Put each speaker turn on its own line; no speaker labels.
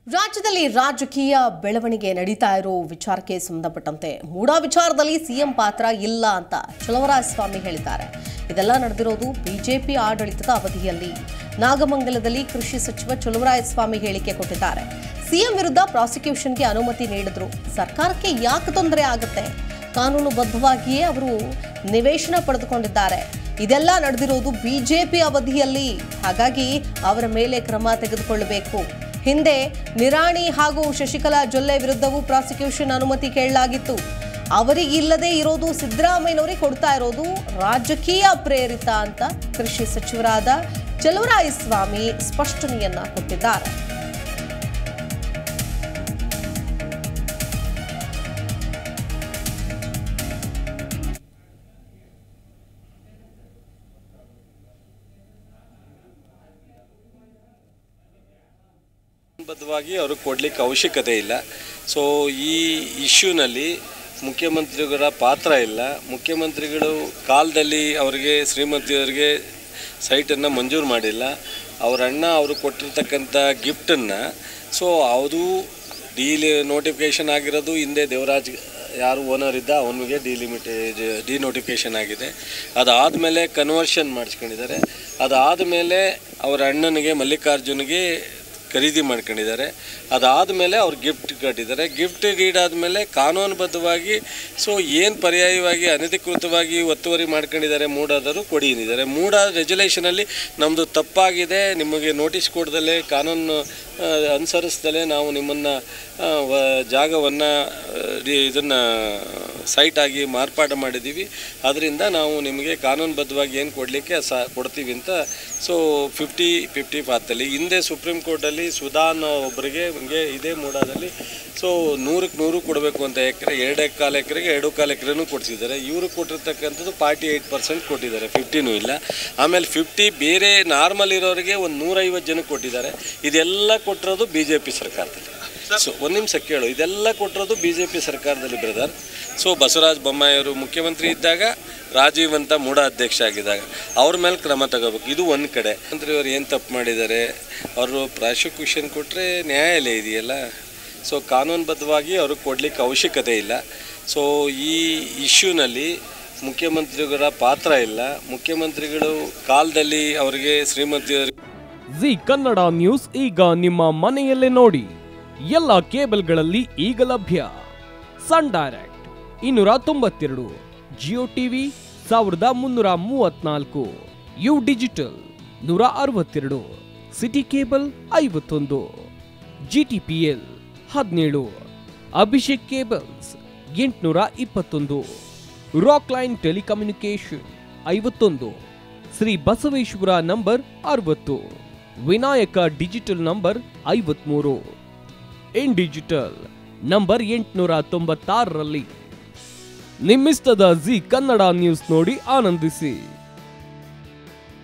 ರಾಜ್ಯದಲ್ಲಿ ರಾಜಕೀಯ ಬೆಳವಣಿಗೆ ನಡೀತಾ ಇರೋ ವಿಚಾರಕ್ಕೆ ಸಂಬಂಧಪಟ್ಟಂತೆ ಮೂಡಾ ವಿಚಾರದಲ್ಲಿ ಸಿಎಂ ಪಾತ್ರ ಇಲ್ಲ ಅಂತ ಚಲವರಾಯಸ್ವಾಮಿ ಹೇಳಿದ್ದಾರೆ ಇದೆಲ್ಲ ನಡೆದಿರೋದು ಬಿಜೆಪಿ ಆಡಳಿತದ ಅವಧಿಯಲ್ಲಿ ನಾಗಮಂಗಲದಲ್ಲಿ ಕೃಷಿ ಸಚಿವ ಚಲವರಾಯಸ್ವಾಮಿ ಹೇಳಿಕೆ ಕೊಟ್ಟಿದ್ದಾರೆ ಸಿಎಂ ವಿರುದ್ಧ ಪ್ರಾಸಿಕ್ಯೂಷನ್ಗೆ ಅನುಮತಿ ನೀಡಿದ್ರು ಸರ್ಕಾರಕ್ಕೆ ಯಾಕೆ ತೊಂದರೆ ಆಗುತ್ತೆ ಕಾನೂನುಬದ್ಧವಾಗಿಯೇ ಅವರು ನಿವೇಶನ ಪಡೆದುಕೊಂಡಿದ್ದಾರೆ ಇದೆಲ್ಲ ನಡೆದಿರೋದು ಬಿಜೆಪಿ ಅವಧಿಯಲ್ಲಿ ಹಾಗಾಗಿ ಅವರ ಮೇಲೆ ಕ್ರಮ ತೆಗೆದುಕೊಳ್ಳಬೇಕು ಹಿಂದೆ ನಿರಾಣಿ ಹಾಗೂ ಶಶಿಕಲಾ ಜೊಲ್ಲೆ ವಿರುದ್ಧವೂ ಪ್ರಾಸಿಕ್ಯೂಷನ್ ಅನುಮತಿ ಕೇಳಲಾಗಿತ್ತು ಅವರಿಗಿಲ್ಲದೆ ಇರೋದು ಸಿದ್ದರಾಮಯ್ಯನವರಿಗೆ ಕೊಡ್ತಾ ಇರೋದು ರಾಜಕೀಯ ಪ್ರೇರಿತ ಅಂತ ಕೃಷಿ ಸಚಿವರಾದ ಚಲುವರಾಯಸ್ವಾಮಿ ಸ್ಪಷ್ಟನೆಯನ್ನ ಕೊಟ್ಟಿದ್ದಾರೆ
ಬದ್ಧವಾಗಿ ಅವ್ರಿಗೆ ಕೊಡಲಿಕ್ಕೆ ಅವಶ್ಯಕತೆ ಇಲ್ಲ ಸೊ ಈ ಇಶ್ಯೂನಲ್ಲಿ ಮುಖ್ಯಮಂತ್ರಿಗಳ ಪಾತ್ರ ಇಲ್ಲ ಮುಖ್ಯಮಂತ್ರಿಗಳು ಕಾಲದಲ್ಲಿ ಅವರಿಗೆ ಶ್ರೀಮತಿಯವರಿಗೆ ಸೈಟನ್ನು ಮಂಜೂರು ಮಾಡಿಲ್ಲ ಅವ್ರ ಅಣ್ಣ ಅವರು ಕೊಟ್ಟಿರ್ತಕ್ಕಂಥ ಗಿಫ್ಟನ್ನು ಸೊ ಅದು ಡೀಲಿ ನೋಟಿಫಿಕೇಷನ್ ಆಗಿರೋದು ಹಿಂದೆ ದೇವರಾಜ್ ಯಾರು ಓನರ್ ಇದ್ದ ಅವನಿಗೆ ಡಿಲಿಮಿಟೇಜ್ ಡಿನೋಟಿಫಿಕೇಷನ್ ಆಗಿದೆ ಅದಾದಮೇಲೆ ಕನ್ವರ್ಷನ್ ಮಾಡಿಸ್ಕೊಂಡಿದ್ದಾರೆ ಅದಾದಮೇಲೆ ಅವರ ಅಣ್ಣನಿಗೆ ಮಲ್ಲಿಕಾರ್ಜುನ್ಗೆ ಖರೀದಿ ಮಾಡ್ಕೊಂಡಿದ್ದಾರೆ ಅದಾದಮೇಲೆ ಅವ್ರು ಗಿಫ್ಟ್ ಕಟ್ಟಿದ್ದಾರೆ ಗಿಫ್ಟ್ ಆದಮೇಲೆ ಕಾನೂನುಬದ್ಧವಾಗಿ ಸೊ ಏನು ಪರ್ಯಾಯವಾಗಿ ಅನಧಿಕೃತವಾಗಿ ಒತ್ತುವರಿ ಮಾಡ್ಕೊಂಡಿದ್ದಾರೆ ಮೂಡಾದರು ಕೊಡಿ ಅಂದಿದ್ದಾರೆ ಮೂಡ ರೆಜುಲೇಷನಲ್ಲಿ ನಮ್ಮದು ತಪ್ಪಾಗಿದೆ ನಿಮಗೆ ನೋಟಿಸ್ ಕೊಡ್ದಲೇ ಕಾನೂನು ಆ, ಅನುಸರಿಸ್ದಲೇ ನಾವು ನಿಮ್ಮನ್ನು ಜಾಗವನ್ನು ಇದನ್ನು ಸೈಟ್ ಆಗಿ ಮಾರ್ಪಾಡು ಮಾಡಿದ್ದೀವಿ ಅದರಿಂದ ನಾವು ನಿಮಗೆ ಕಾನೂನುಬದ್ಧವಾಗಿ ಏನು ಕೊಡಲಿಕ್ಕೆ ಸಹ ಕೊಡ್ತೀವಿ ಅಂತ ಸೊ ಫಿಫ್ಟಿ ಫಿಫ್ಟಿ ಪಾತಲ್ಲಿ ಹಿಂದೆ ಸುಪ್ರೀಂ ಕೋರ್ಟಲ್ಲಿ ಸುಧಾ ಅನ್ನೋ ಒಬ್ಬರಿಗೆ ಹಿಂಗೆ ಇದೇ ಮೂಡಾದಲ್ಲಿ ಸೊ ನೂರಕ್ಕೆ ನೂರು ಕೊಡಬೇಕು ಅಂತ ಎಕರೆ ಎರಡು ಕಾಲು ಎಕರೆಗೆ ಎರಡು ಕಾಲು ಎಕರೆನೂ ಕೊಡ್ತಿದ್ದಾರೆ ಇವರು ಕೊಟ್ಟಿರ್ತಕ್ಕಂಥದ್ದು ಫಾರ್ಟಿ ಏಯ್ಟ್ ಪರ್ಸೆಂಟ್ ಕೊಟ್ಟಿದ್ದಾರೆ ಫಿಫ್ಟಿನೂ ಇಲ್ಲ ಆಮೇಲೆ ಫಿಫ್ಟಿ ಬೇರೆ ನಾರ್ಮಲ್ ಇರೋರಿಗೆ ಒಂದು ನೂರೈವತ್ತು ಜನಕ್ಕೆ ಕೊಟ್ಟಿದ್ದಾರೆ ಇದೆಲ್ಲ ಕೊಟ್ಟಿರೋದು ಬಿ ಜೆ ಪಿ ಸರ್ಕಾರದಲ್ಲಿ ಸೊ ಒಂದು ನಿಮಿಷ ಕೇಳು ಇದೆಲ್ಲ ಕೊಟ್ಟಿರೋದು ಬಿ ಜೆ ಪಿ ಸರ್ಕಾರದಲ್ಲಿ ಬ್ರದರ್ ಸೊ ಬಸವರಾಜ ಬೊಮ್ಮಾಯಿ ಅವರು ಮುಖ್ಯಮಂತ್ರಿ ಇದ್ದಾಗ ರಾಜೀವ್ ಅಂತ ಮೂಡ ಅಧ್ಯಕ್ಷ ಆಗಿದ್ದಾಗ ಅವ್ರ ಮೇಲೆ ಕ್ರಮ ತಗೋಬೇಕು ಇದು ಒಂದು ಕಡೆ ಮಂತ್ರಿ ಅವರು ಏನು ತಪ್ಪು ಮಾಡಿದ್ದಾರೆ ಅವರು ಪ್ರಾಸಿಕ್ಯೂಷನ್ ಕೊಟ್ಟರೆ ನ್ಯಾಯಾಲಯ ಇದೆಯಲ್ಲ ಸೊ ಕಾನೂನುಬದ್ಧವಾಗಿ ಅವ್ರಿಗೆ ಕೊಡಲಿಕ್ಕೆ ಅವಶ್ಯಕತೆ ಇಲ್ಲ ಸೊ ಈ ಇಶ್ಯೂನಲ್ಲಿ ಮುಖ್ಯಮಂತ್ರಿಗಳ ಪಾತ್ರ ಇಲ್ಲ ಮುಖ್ಯಮಂತ್ರಿಗಳು ಕಾಲದಲ್ಲಿ ಅವರಿಗೆ ಶ್ರೀಮತಿಯವರಿಗೆ
ಜಿ ಕನ್ನಡ ನ್ಯೂಸ್ ಈಗ ನಿಮ್ಮ ಮನೆಯಲ್ಲೇ ನೋಡಿ ಎಲ್ಲ ಕೇಬಲ್ಗಳಲ್ಲಿ ಈಗ ಲಭ್ಯ ಸನ್ ಡೈರೆಕ್ಟ್ ಇನ್ನೂರ ತೊಂಬತ್ತೆರಡು ಜಿಯೋ ಟಿವಿ ಸಾವಿರದ ಮುನ್ನೂರ ಮೂವತ್ನಾಲ್ಕು ಯು ಡಿಜಿಟಲ್ ನೂರ ಅರವತ್ತೆರಡು ಸಿಟಿ ಕೇಬಲ್ ಐವತ್ತೊಂದು ಜಿ ಟಿ ಪಿ ಎಲ್ ಹದಿನೇಳು ಅಭಿಷೇಕ್ ಕೇಬಲ್ಸ್ ಎಂಟುನೂರ ಇಪ್ಪತ್ತೊಂದು ರಾಕ್ ಲೈನ್ ಟೆಲಿಕಮ್ಯುನಿಕೇಶನ್ ಐವತ್ತೊಂದು ಶ್ರೀ ಬಸವೇಶ್ವರ ನಂಬರ್ ಅರವತ್ತು ವಿನಾಯಕ ಡಿಜಿಟಲ್ ನಂಬರ್ ಐವತ್ಮೂರು ಇನ್ ಡಿಜಿಟಲ್ ನಂಬರ್ ಎಂಟುನೂರ ತೊಂಬತ್ತಾರರಲ್ಲಿ ನಿಮ್ಮಿಸ್ತದ ಜಿ ಕನ್ನಡ ನ್ಯೂಸ್ ನೋಡಿ ಆನಂದಿಸಿ